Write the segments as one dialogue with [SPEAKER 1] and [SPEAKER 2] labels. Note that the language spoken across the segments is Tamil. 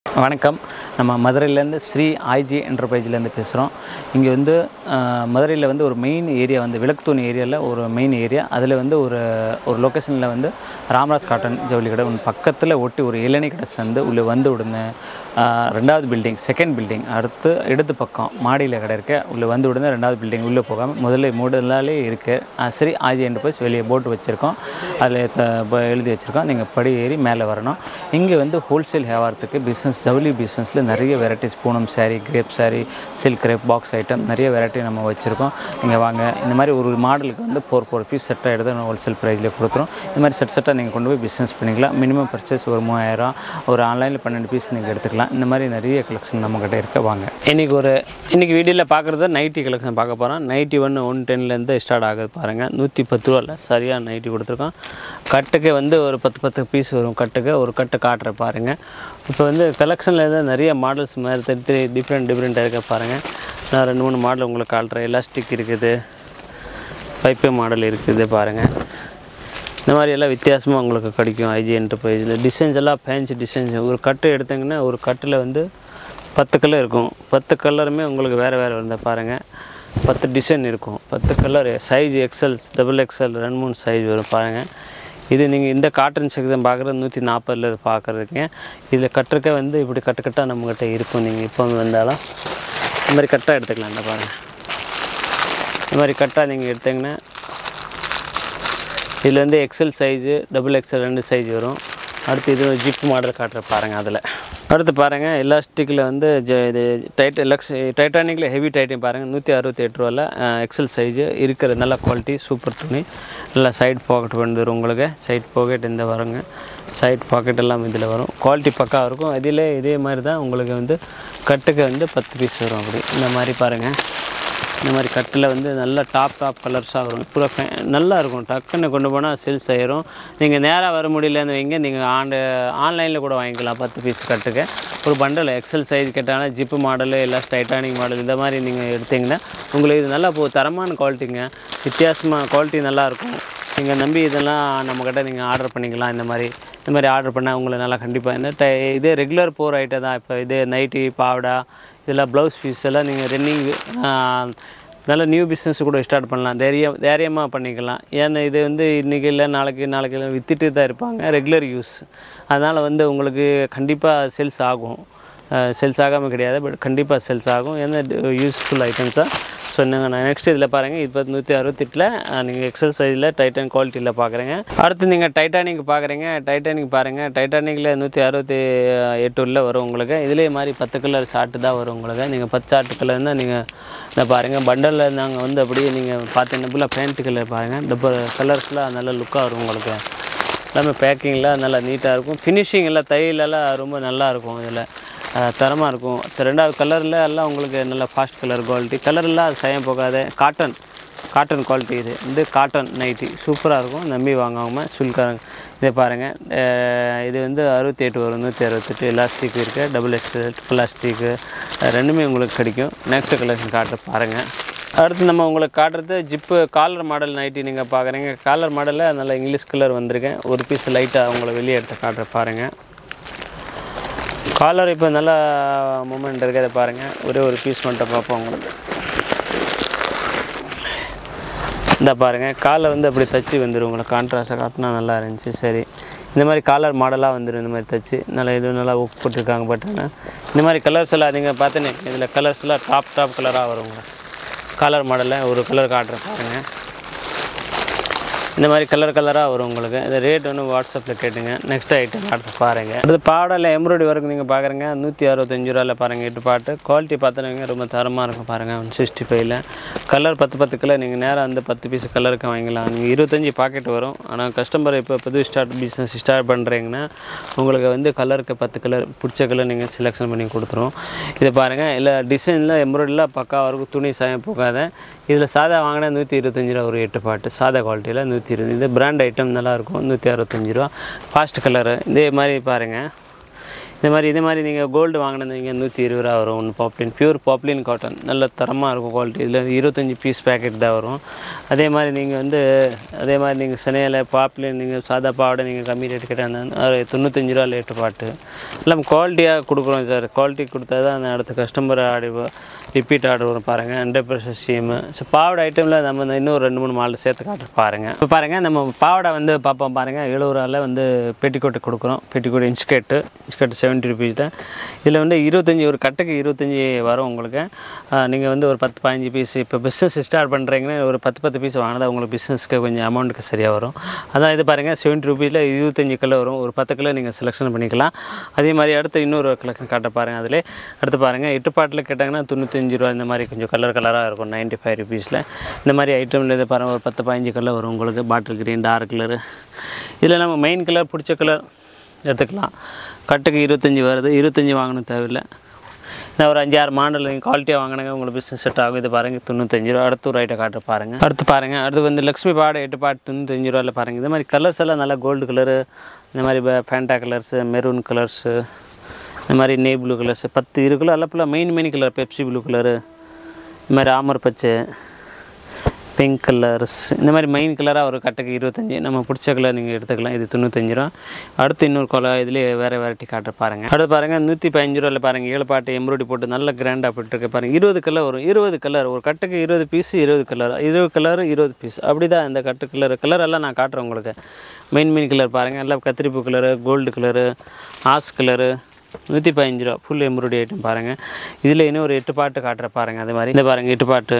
[SPEAKER 1] வணக்கம் நம்ம மதுரையிலேருந்து ஸ்ரீ ஐஜி என்டர்பிரைஸ்லேருந்து பேசுகிறோம் இங்கே வந்து மதுரையில் வந்து ஒரு மெயின் ஏரியா வந்து விளக்குத்தூண் ஏரியாவில் ஒரு மெயின் ஏரியா அதில் வந்து ஒரு ஒரு லொக்கேஷனில் வந்து ராமராஜ் காட்டன் ஜவுளி கடை ஒன்று பக்கத்தில் ஒட்டி ஒரு இளநீ கடை சந்து உள்ளே வந்து உடனே ஆஹ், ரெண்டாவது பில்டிங் செகண்ட் பில்டிங் அடுத்து இடது பக்கம் மாடியில் கடை இருக்க உள்ளே வந்து உடனே ரெண்டாவது பில்டிங் உள்ளே போகாமல் முதல்ல மூடலாலே இருக்குது ஸ்ரீ ஆஜி என்டர்பிரைஸ் வெளியே போட்டு வச்சுருக்கோம் அதில் த- ப- எழுதி வச்சுருக்கோம் நீங்கள் படி ஏறி மேலே வரணும் இங்கே வந்து ஹோல்சேல் வியாபாரத்துக்கு பிஸ்னஸ் ஜவுளி பிஸ்னஸில் நிறைய varieties Poonam saree crepe saree silk crepe box item நிறைய வெரைட்டி நம்ம வச்சுருக்கோம் நீங்கள் வாங்க இந்த மாதிரி ஒரு மாடலுக்கு வந்து ஃபோர் ஃபோர் பீஸ் செட்டாக எடுத்து ஹோல்சேல் ப்ரைஸில் கொடுத்துரும் இந்த மாதிரி செட் செட்டாக நீங்கள் கொண்டு போய் பிஸ்னஸ் பண்ணிக்கலாம் மினிமம் பர்ச்சேஸ் ஒரு மூவாயிரம் ஒரு ஆன்லைனில் பன்னெண்டு பீஸ் நீங்கள் எடுத்துக்கலாம் இந்த மாதிரி நிறைய கலெக்ஷன் நம்மக்கிட்ட இருக்க வாங்க இன்றைக்கி ஒரு இன்றைக்கி வீடியோவில் பார்க்குறது நைட்டி கலெக்ஷன் பார்க்க போகிறோம் நைட்டி ஒன்று ஒன் டென்லேருந்து ஸ்டார்ட் ஆகுது பாருங்கள் நூற்றி பத்து ரூபாவில் சரியாக நைட்டி கொடுத்துருக்கோம் கட்டுக்கு வந்து ஒரு பத்து பத்து பீஸ் வரும் கட்டுக்கு ஒரு கட்டு காட்டுற பாருங்கள் இப்போ வந்து கலெக்ஷனில் தான் நிறைய மாடல்ஸ் மாதிரி தனி தனி டிஃப்ரெண்ட் டிஃப்ரெண்ட்டாக இருக்க பாருங்கள் நான் ரெண்டு மூணு மாடல் உங்களுக்கு காட்டுறேன் எலாஸ்டிக் இருக்குது பைப்பு மாடல் இருக்குது பாருங்கள் இந்த மாதிரி எல்லாம் வித்தியாசமாக உங்களுக்கு கிடைக்கும் ஐஜி என்டர்பிரைஸில் டிசைன்ஸ் எல்லாம் ஃபேன்சி டிசைன்ஸ் ஒரு கட்டு எடுத்தீங்கன்னா ஒரு கட்டில் வந்து பத்து கலர் இருக்கும் பத்து கலருமே உங்களுக்கு வேறு வேறு இருந்தால் பாருங்கள் பத்து டிசைன் இருக்கும் பத்து colour size XL double XL ரெண்டு மூணு சைஸ் வரும் பாருங்கள் இது நீங்கள் இந்த காட்டன் செக்ஷன் பார்க்குறது நூற்றி நாற்பதில் பார்க்குறதுக்கு இதில் கட்டுறக்க வந்து இப்படி கட்டு கட்டாக நம்மக்கிட்ட இருக்கும் நீங்கள் இப்போ வந்தாலும் இந்த மாதிரி கட்டாக எடுத்துக்கலாம் இந்த பாருங்கள் இந்த மாதிரி கட்டாக நீங்கள் எடுத்தீங்கன்னா இதில் வந்து எக்ஸல் சைஸு டபுள் எக்ஸல் ரெண்டு சைஸ் வரும் அடுத்து இது ஜிப் மாடல் காட்டுற பாருங்கள் அதில் அடுத்து பாருங்கள் எலாஸ்டிக்கில் வந்து ஜ இது டைட் எலக்ஸ் டைட்டானிக்கில் ஹெவி டைட்டன் பாருங்கள் நூற்றி அறுபத்தி எட்டு ரூபாவில் எக்ஸல் சைஸு இருக்கிற நல்ல குவாலிட்டி சூப்பர் துணி நல்லா சைடு பாக்கெட் வந்துடும் உங்களுக்கு சைடு பாக்கெட் இந்த வருங்க சைடு பாக்கெட் எல்லாம் இதில் வரும் குவாலிட்டி பக்கா இருக்கும் இதில் இதே மாதிரி தான் உங்களுக்கு வந்து கட்டுக்கு வந்து பத்து பீஸ் வரும் அப்படி இந்த மாதிரி பாருங்கள் இந்த மாதிரி கட்டில் வந்து நல்ல டாப் டாப் கலர்ஸாக வரும் பூரா ஃபே நல்லா இருக்கும் டக்குன்னு கொண்டு போனால் சேல்ஸ் ஆயிரும் நீங்கள் நேராக வர முடியலன்னு வைங்க நீங்கள் ஆண்டு ஆன்லைனில் கூட வாங்கிக்கலாம் பத்து பீஸ் கட்டுக்கு ஒரு பண்டல் எக்ஸல் சைஸ் கேட்டாலும் ஜிப்பு மாடலு இல்லை டைட்டானிக் மாடல் இந்த மாதிரி நீங்கள் எடுத்தீங்கன்னா உங்களுக்கு இது நல்லா போ தரமான குவாலிட்டிங்க வித்தியாசமாக குவாலிட்டி நல்லாயிருக்கும் நீங்கள் நம்பி இதெல்லாம் நம்மக்கிட்ட நீங்கள் ஆர்டர் பண்ணிக்கலாம் இந்த மாதிரி இந்த மாதிரி ஆர்டர் பண்ணால் உங்களை நல்லா கண்டிப்பாக என்ன டை இதே ரெகுலர் போகிற ஐட்டம் தான் இப்போ இதே நைட்டி பாவடா இதெல்லாம் ப்ளவுஸ் பீஸ் எல்லாம் நீங்கள் ரன்னிங் நல்ல நியூ பிஸ்னஸ் கூட ஸ்டார்ட் பண்ணலாம் தைரியம் தைரியமாக பண்ணிக்கலாம் ஏன்னா இது வந்து இன்றைக்கி இல்லை நாளைக்கு நாளைக்கு இல்லை விற்றுட்டு தான் இருப்பாங்க ரெகுலர் யூஸ் அதனால் வந்து உங்களுக்கு கண்டிப்பாக சேல்ஸ் ஆகும் சேல்ஸ் ஆகாமல் கிடையாது பட் கண்டிப்பாக சேல்ஸ் ஆகும் ஏன்னா யூஸ்ஃபுல் ஐட்டம்ஸாக சொன்னாங்க நான் நெக்ஸ்ட் இதில் பாருங்கள் இப்போ நூற்றி அறுபத்தெட்டில் நீங்கள் எக்ஸல் சைஸில் டைட்டன் குவாலிட்டியில் பார்க்குறீங்க அடுத்து நீங்கள் டைட்டானிக் பார்க்குறீங்க டைட்டானிக் பாருங்கள் டைட்டானிக்கில் நூற்றி அறுபத்தி எட்டு உள்ள வரும் உங்களுக்கு இதுலேயே மாதிரி பத்து கலர் ஷார்ட்டு தான் வரும் உங்களுக்கு நீங்கள் பத்து ஷார்ட் கலர்னால் நீங்கள் இந்த பாருங்கள் பண்டலில் நாங்கள் வந்து அப்படியே நீங்கள் பார்த்தீங்கன்னா ஃபுல்லாக பேண்ட் கலர் பாருங்கள் டப்பர் கலர்ஸ்லாம் நல்ல லுக்காக வரும் உங்களுக்கு எல்லாமே பேக்கிங்லாம் நல்லா நீட்டாக இருக்கும் ஃபினிஷிங் எல்லாம் தையலெல்லாம் ரொம்ப நல்லா இருக்கும் இதில் தரமாக இருக்கும் இந்த ரெண்டாவது கலரில் எல்லாம் உங்களுக்கு நல்ல ஃபாஸ்ட் கலர் குவாலிட்டி கலர்லாம் சயம் போகாத காட்டன் காட்டன் குவாலிட்டி இது இது காட்டன் நைட்டி சூப்பராக இருக்கும் நம்பி வாங்காமல் சுல்காரங்க இதை பாருங்கள் அஹ் இது வந்து அறுபத்தி எட்டு வரும் நூற்றி அறுபத்தெட்டு எலாஸ்டிக் இருக்குது டபுள் எக்ஸ்எல் பிளாஸ்டிக்கு ரெண்டுமே உங்களுக்கு கிடைக்கும் நெக்ஸ்ட் கலெக்ஷன் காட்டு பாருங்கள் அடுத்து நம்ம உங்களுக்கு காட்டுறது ஜிப்பு காலர் மாடல் நைட்டி நீங்கள் பார்க்குறீங்க காலர் மாடலில் நல்ல இங்கிலீஷ் கலர் வந்திருக்கேன் ஒரு பீஸ் லைட்டாக உங்களை வெளியே எடுத்து காட்டுற பாருங்கள் காலர் இப்போ நல்ல மூமெண்ட் இருக்கிறத பாருங்கள் ஒரே ஒரு பீஸ் மட்டும் பார்ப்போம் உங்களுக்கு இந்த பாருங்கள் காலை வந்து அப்படி தச்சு வந்துடும் உங்களுக்கு கான்ட்ராஸ்டாக காட்டினா நல்லா இருந்துச்சு சரி இந்த மாதிரி காலர் மாடலாக வந்துடும் இந்த மாதிரி தச்சு நல்லா இது நல்லா ஒர்க் போட்டிருக்காங்க பட் ஆனால் இந்த மாதிரி கலர்ஸ் எல்லாம் நீங்கள் பார்த்தேனே இதில் கலர்ஸ் எல்லாம் டாப் டாப் கலராக வரும் உங்களுக்கு கலர் மாடலில் ஒரு கலர் காட்டுறேன் பாருங்கள் இந்த மாதிரி கலர் கலராக வரும் உங்களுக்கு இந்த ரேட் ஒன்று வாட்ஸ்அப்பில் கேட்டுங்க நெக்ஸ்ட் ஐட்டம் அடுத்து பாருங்கள் அடுத்து பாடல எம்ப்ராய்டரி ஒர்க் நீங்கள் பார்க்குறீங்க நூற்றி அறுபத்தஞ்சு ரூபாயில் பாருங்கள் எட்டு பாட்டு குவாலிட்டி பார்த்துருங்க ரொம்ப தரமாக இருக்கும் பாருங்கள் ஒன் சிக்ஸ்டி ஃபைவ்ல கலர் பத்து பத்து கலர் நீங்கள் நேராக வந்து பத்து பீஸ் கலருக்கு வாங்கிக்கலாம் நீங்கள் இருபத்தஞ்சி பாக்கெட் வரும் ஆனால் கஸ்டமர் இப்போ புது ஸ்டார்ட் பிஸ்னஸ் ஸ்டார்ட் பண்ணுறீங்கன்னா உங்களுக்கு வந்து கலருக்கு பத்து கலர் பிடிச்ச கலர் நீங்கள் செலெக்ஷன் பண்ணி கொடுத்துரும் இதை பாருங்கள் இல்லை டிசைனில் எம்ப்ராய்டரியில் பக்காவாக இருக்கும் துணி சாயம் போகாத இதில் சாதா வாங்கினா நூற்றி இருபத்தஞ்சி ரூபா ஒரு எட்டு பாட்டு சாதா குவாலிட்டியில் நூற்றி இருபது இது பிராண்ட் ஐட்டம் நல்லாயிருக்கும் நூற்றி அறுபத்தஞ்சி ரூபா ஃபாஸ்ட் கலரு இதே மாதிரி பாருங்கள் இந்த மாதிரி இதே மாதிரி நீங்கள் கோல்டு வாங்கினீங்க நூற்றி இருபது ரூபா வரும் ஒன்று பாப்ளின் பியூர் பாப்ளின் காட்டன் நல்ல தரமாக இருக்கும் குவாலிட்டி இதில் இருபத்தஞ்சி பீஸ் பேக்கெட் தான் வரும் அதே மாதிரி நீங்கள் வந்து அதே மாதிரி நீங்கள் சினையில் பாப்ளின் நீங்கள் சாதா பாவாடை நீங்கள் கம்மி ரேட் கேட்டால் தொண்ணூத்தஞ்சு ரூபா லேட்டு பாட்டு எல்லாம் குவாலிட்டியாக கொடுக்குறோம் சார் குவாலிட்டி கொடுத்தா தான் அந்த அடுத்த கஸ்டமர் ஆடி ரிப்பீட் ஆர்டர் வரும் பாருங்கள் ஹண்ட்ரட் பர்சன்ட் ஸ்டீமு ஸோ பாவாடை ஐட்டமில் நம்ம இந்த இன்னும் ரெண்டு மூணு மாடல் சேர்த்து காட்டுற பாருங்கள் இப்போ பாருங்கள் நம்ம பாவாடை வந்து பார்ப்போம் பாருங்கள் எழுபது ரூபாயில் வந்து பெட்டிக்கோட்டு கொடுக்குறோம் petticoat inskirt inskirt seventy rupees தான் இதில் வந்து இருபத்தஞ்சி ஒரு கட்டுக்கு இருபத்தஞ்சி வரும் உங்களுக்கு நீங்கள் வந்து ஒரு பத்து பதினஞ்சு பீஸ் இப்போ பிஸ்னஸ் ஸ்டார்ட் பண்ணுறீங்கன்னா ஒரு பத்து பத்து பீஸ் வாங்கினா உங்களுக்கு பிஸ்னஸ்க்கு கொஞ்சம் அமௌண்ட்டுக்கு சரியாக வரும் அதான் இது பாருங்கள் செவன்ட்டி ருபீஸில் இருபத்தஞ்சி கிலோ வரும் ஒரு பத்து கிலோ நீங்கள் செலெக்ஷன் பண்ணிக்கலாம் அதே மாதிரி அடுத்து இன்னொரு கலெக்ஷன் காட்ட பாருங்கள் அதில் அடுத்து பாருங்கள் எட்டு பாட்டில் கேட்டாங்கன்னா தொண்ணூத்தஞ்சு ரூபா இந்த மாதிரி கொஞ்சம் கலர் கலராக இருக்கும் நைன்ட்டி ஃபைவ் ருபீஸில் இந்த மாதிரி ஐட்டமில் இது பாருங்கள் ஒரு பத்து பதினஞ்சு கலர் வரும் உங்களுக்கு பாட்டில் கிரீன் டார்க் கலரு இதில் நம்ம மெயின் கலர் பிடிச்ச கலர் எடுத்துக்கலாம் கட்டுக்கு இருபத்தஞ்சி வருது இருபத்தஞ்சி வாங்கணும் தேவையில்லை நான் ஒரு அஞ்சாறு மாடல் நீங்கள் குவாலிட்டியாக வாங்கினாங்க உங்களுக்கு பிஸ்னஸ் செட் ஆகும் இது பாருங்கள் தொண்ணூத்தஞ்சு ரூபா அடுத்து ஒரு ஐட்டம் காட்டு பாருங்கள் அடுத்து பாருங்கள் அடுத்து வந்து லக்ஷ்மி பாடு எட்டு பாட்டு தொண்ணூத்தஞ்சு ரூபாயில் பாருங்கள் இந்த மாதிரி கலர்ஸ் எல்லாம் நல்லா கோல்டு கலரு இந்த மாதிரி ஃபேண்டா கலர்ஸு மெரூன் கலர்ஸு இந்த மாதிரி நே ப்ளூ கலர்ஸு பத்து இருக்குல்ல எல்லாம் ஃபுல்லாக main main colour Pepsi blue colour இந்த மாதிரி ஆமர் பச்சை பிங்க் கலர்ஸ் இந்த மாதிரி மெயின் கலராக ஒரு கட்டுக்கு இருபத்தஞ்சி நம்ம பிடிச்ச கலர் நீங்கள் எடுத்துக்கலாம் இது தொண்ணூத்தஞ்சு ரூபா அடுத்து இன்னொரு கலர் இதுலேயே வேறு வெரைட்டி காட்டுற பாருங்கள் அடுத்து பாருங்கள் நூற்றி பதினஞ்சு ரூபாயில் பாருங்கள் ஏழு பாட்டு எம்ப்ராய்டி போட்டு நல்ல கிராண்டாக போட்டுருக்கு பாருங்கள் இருபது கலர் வரும் இருபது கலர் ஒரு கட்டுக்கு இருபது பீஸ் இருபது கலர் இருபது கலர் இருபது பீஸ் அப்படி தான் இந்த கட்டு கலர் கலர் எல்லாம் நான் காட்டுறேன் உங்களுக்கு மெயின் மெயின் கலர் பாருங்கள் எல்லாம் கத்திரிப்பூ colour gold colour ash colour நூற்றி பதினஞ்சு ரூபா ஃபுல் எம்ப்ராய்டி ஐட்டம் பாருங்கள் இதில் இன்னும் ஒரு எட்டு பாட்டு காட்டுற பாருங்கள் அது மாதிரி இந்த பாருங்கள் எட்டு பாட்டு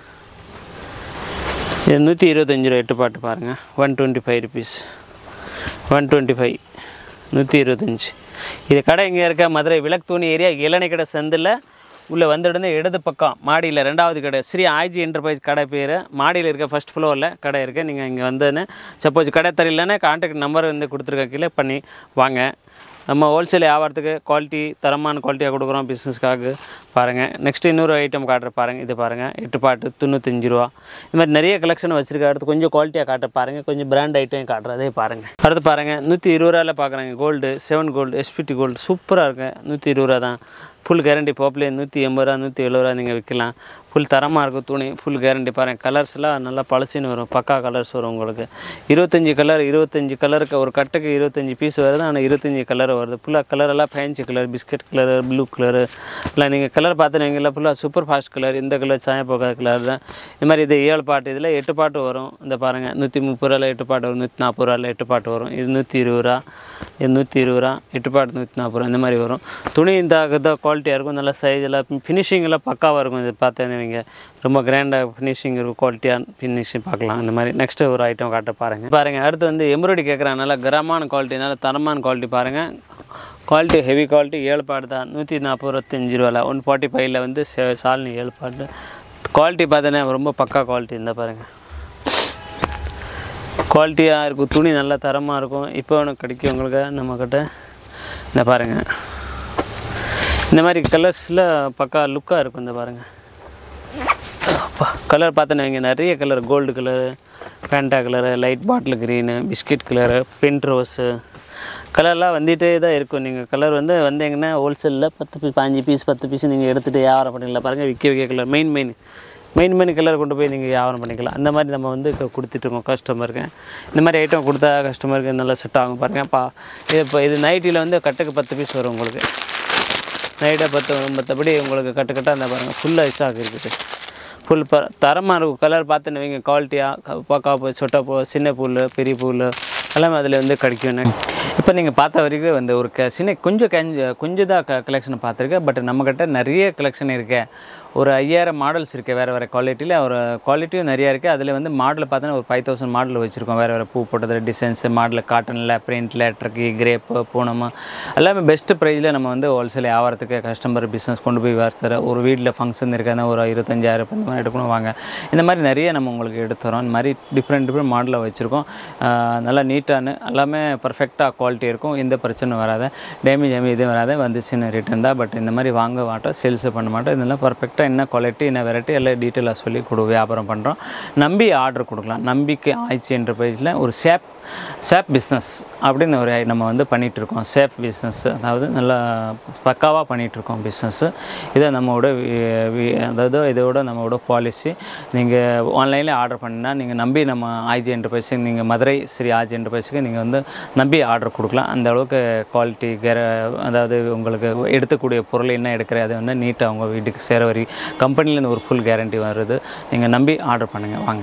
[SPEAKER 1] இது நூற்றி இருபத்தஞ்சி ரூபா எட்டு பாட்டு பாருங்கள் one twenty five rupees one twenty five நூற்றி இருபத்தஞ்சி இது கடை எங்கே இருக்க மதுரை விளக்கு தூணி ஏரியா இளநீ கடை சந்தில் உள்ளே வந்த உடனே இடது பக்கம் மாடியில் ரெண்டாவது கடை ஸ்ரீ ஆய்ஜி என்டர்பிரைஸ் கடை பேர் மாடியில் இருக்க ஃபஸ்ட் ஃப்ளோரில் கடை இருக்குது நீங்கள் இங்கே வந்தோன்னே சப்போஸ் கடை தெரியலன்னா கான்டாக்ட் நம்பர் வந்து கொடுத்துருக்க கீழே பண்ணி வாங்க நம்ம ஹோல்சேல் வியாபாரத்துக்கு குவாலிட்டி தரமான குவாலிட்டியாக கொடுக்குறோம் பிஸ்னஸ்க்காக பாருங்கள் நெக்ஸ்ட் இன்னொரு ஐட்டம் காட்டுற பாருங்கள் இது பாருங்கள் எட்டு பாட்டு தொண்ணூத்தஞ்சு ரூபா இந்த மாதிரி நிறைய கலெக்ஷன் வச்சுருக்க அடுத்து கொஞ்சம் குவாலிட்டியாக காட்டுற பாருங்கள் கொஞ்சம் பிராண்ட் ஐட்டம் காட்டுறதே பாருங்கள் அடுத்து பாருங்கள் நூற்றி இருபது ரூபாயில் பார்க்குறாங்க gold seven gold SPD gold சூப்பராக இருக்கு நூற்றி இருபது ரூபா தான் ஃபுல் கேரண்டி பாப்புலே நூற்றி எண்பது ரூபா நூற்றி எழுபது ரூபா நீங்கள் விற்கலாம் ஃபுல் தரமாக இருக்கும் துணி ஃபுல் கேரண்டி பாருங்கள் கலர்ஸ்லாம் நல்லா பழசின்னு வரும் பக்கா கலர்ஸ் வரும் உங்களுக்கு இருபத்தஞ்சி கலர் இருபத்தஞ்சி கலருக்கு ஒரு கட்டுக்கு இருபத்தஞ்சி பீஸ் வருது ஆனால் இருபத்தஞ்சி கலர் வருது ஃபுல்லாக கலர் எல்லாம் fancy colour biscuit colour blue colour இல்லை நீங்கள் கலர் பார்த்துனீங்களா ஃபுல்லாக சூப்பர் ஃபாஸ்ட் கலர் இந்த கலர் சாயப்போக்கா கலர் தான் இது மாதிரி இது ஏழு பாட்டு இதில் எட்டு பாட்டு வரும் இந்த பாருங்கள் நூற்றி முப்பது ரூபாயில் எட்டு பாட்டு வரும் நூற்றி நாற்பது ரூபாயில் எட்டு பாட்டு வரும் இது நூற்றி இருபது ரூபா இது நூற்றி இருபது ரூபா எட்டு பாட்டு நூற்றி நாற்பது ரூபா இந்த மாதிரி வரும் துணி இந்த இதாக குவாலிட்டியாக இருக்கும் நல்லா சைஸ் எல்லாம் ஃபினிஷிங் எல்லாம் பக்காவாக இருக்கும் இது பார்த்தேன்னு நீங்கள் ரொம்ப கிராண்டாக ஃபினிஷிங் இருக்கும் குவாலிட்டியாக ஃபினிஷிங் பார்க்கலாம் இந்த மாதிரி நெக்ஸ்ட்டு ஒரு ஐட்டம் காட்ட பாருங்கள் பாருங்கள் அடுத்து வந்து எம்ப்ராய்டி கேட்குறாங்க நல்லா கிரமான குவாலிட்டி நல்ல தரமான குவாலிட்டி பாருங்கள் குவாலிட்டி ஹெவி குவாலிட்டி ஏழு பாட்டு தான் நூற்றி நாற்பது இருபத்தஞ்சி ரூபாயில் ஒன் ஃபார்ட்டி ஃபைவ்ல வந்து சே- சால்னி ஏழு பாட்டு குவாலிட்டி பார்த்தோன்னா ரொம்ப பக்கா குவாலிட்டி இந்த பாருங்கள் குவாலிட்டியாக இருக்கும் துணி நல்லா தரமாக இருக்கும் இப்போ ஒன்று கிடைக்கும் உங்களுக்கு நம்மக்கிட்ட இந்த பாருங்கள் இந்த மாதிரி கலர்ஸில் பக்கா லுக்காக இருக்கும் இந்த பாருங்கள் கலர் பார்த்தோன்னா இங்கே நிறைய colour gold colour Fanta colour light bottle green biscuit colour pink rose கலர்லாம் வந்துகிட்டே தான் இருக்கும் நீங்கள் கலர் வந்து வந்தீங்கன்னா ஹோல்சேலில் பத்து பீஸ் பாஞ்சு பீஸ் பத்து பீஸ் நீங்கள் எடுத்துகிட்டு வியாபாரம் பண்ணிக்கலாம் பாருங்கள் விற்க விற்க colour main main main main colour கொண்டு போய் நீங்கள் வியாபாரம் பண்ணிக்கலாம் அந்த மாதிரி நம்ம வந்து இப்போ கொடுத்துட்ருக்கோம் கஸ்டமருக்கு இந்த மாதிரி ஐட்டம் கொடுத்தா கஸ்டமருக்கு நல்லா செட் ஆகும் பாருங்கள் பா இது இப்போ இது நைட்டியில் வந்து கட்டுக்கு பத்து பீஸ் வரும் உங்களுக்கு நைட்டாக பத்து மற்றபடி உங்களுக்கு கட்டு கட்டாக அந்த பாருங்கள் ஃபுல்லாக ஸ்டாக் இருக்குது ஃபுல் ப தரமாக இருக்கும் கலர் பார்த்துன்னு வைங்க குவாலிட்டியாக பாக்கா பூ சொட்டை பூ சின்ன பூல் பெரிய பூல் எல்லாமே அதில் வந்து கிடைக்கும் இப்போ நீங்கள் பார்த்த வரைக்கும் வந்து ஒரு க சின்ன கொஞ்சம் கஞ்ச கொஞ்சம் தான் க கலெக்ஷன் பார்த்துருக்கேன் பட் நம்மக்கிட்ட நிறைய கலெக்ஷன் இருக்கு ஒரு ஐயாயிரம் மாடல்ஸ் இருக்குது வேறு வேறு குவாலிட்டியில் ஒரு குவாலிட்டியும் நிறையா இருக்குது அதில் வந்து மாடல் பார்த்தோன்னா ஒரு ஃபைவ் தௌசண்ட் மாடல் வச்சுருக்கோம் வேறு வேறு பூ போட்டதில் டிசைன்ஸ் மாடல் காட்டனில் பிரிண்டில் ட்ரக்கி கிரேப்பு பூனமு எல்லாமே பெஸ்ட்டு ப்ரைஸில் நம்ம வந்து ஹோல்சேல் வியாபாரத்துக்கு கஸ்டமர் பிஸ்னஸ் கொண்டு போய் வர ஒரு வீட்டில் ஃபங்க்ஷன் இருக்காது ஒரு இருபத்தஞ்சாயிரம் இந்த மாதிரி எடுக்கணும் வாங்க இந்த மாதிரி நிறைய நம்ம உங்களுக்கு எடுத்து தரோம் இந்த மாதிரி டிஃப்ரெண்ட் டிஃப்ரெண்ட் மாடலில் வச்சுருக்கோம் ஆஹ் நல்லா நீட்டான எல்லாமே பர்ஃபெக்டாக
[SPEAKER 2] குவாலிட்டி இருக்கும் எந்த பிரச்சனை வராது டேமேஜ் எதுவும் எதுவும் வராது வந்துச்சுன்னு ரிட்டன் தான் பட் இந்த மாதிரி வாங்க மாட்டோம் சேல்ஸ் பண்ண மாட்டோம் இதெல்லாம் பர்ஃபெக்டாக என்ன குவாலிட்டி என்ன வெரைட்டி எல்லாம் டீட்டெயிலாக சொல்லி கொடு வியாபாரம் பண்ணுறோம் நம்பி ஆர்டர் கொடுக்கலாம் நம்பிக்கை ஆய்ச்சி என்டர்பிரைஸில் ஒரு சேப் சேப் பிஸ்னஸ் அப்படின்னு ஒரு நம்ம வந்து பண்ணிகிட்டு இருக்கோம் சேஃப் பிஸ்னஸ் அதாவது நல்லா பக்காவாக பண்ணிகிட்ருக்கோம் பிஸ்னஸ்ஸு இதை நம்மளோட வி- வி- அதாவது இதோட நம்மளோட பாலிசி நீங்கள் ஆன்லைனில் ஆர்டர் பண்ணினா நீங்கள் நம்பி நம்ம ஆய்ஜி என்டர்பிரைஸுக்கு நீங்கள் மதுரை ஸ்ரீ ஆய்ஜி என்டர்பிரைஸுக்கு நீங்கள் வந்து நம்பி ஆர்டர் கொடுக்கலாம் அந்த அளவுக்கு குவாலிட்டி கேர அதாவது உங்களுக்கு எடுத்துக்கூடிய பொருள் என்ன எடுக்கிற அது வந்து நீட்டாக உங்கள் வீட்டுக்கு சேர வரி கம்பெனிலேருந்து ஒரு ஃபுல் கேரண்டி வருது நீங்கள் நம்பி ஆர்டர் பண்ணுங்கள் வாங்க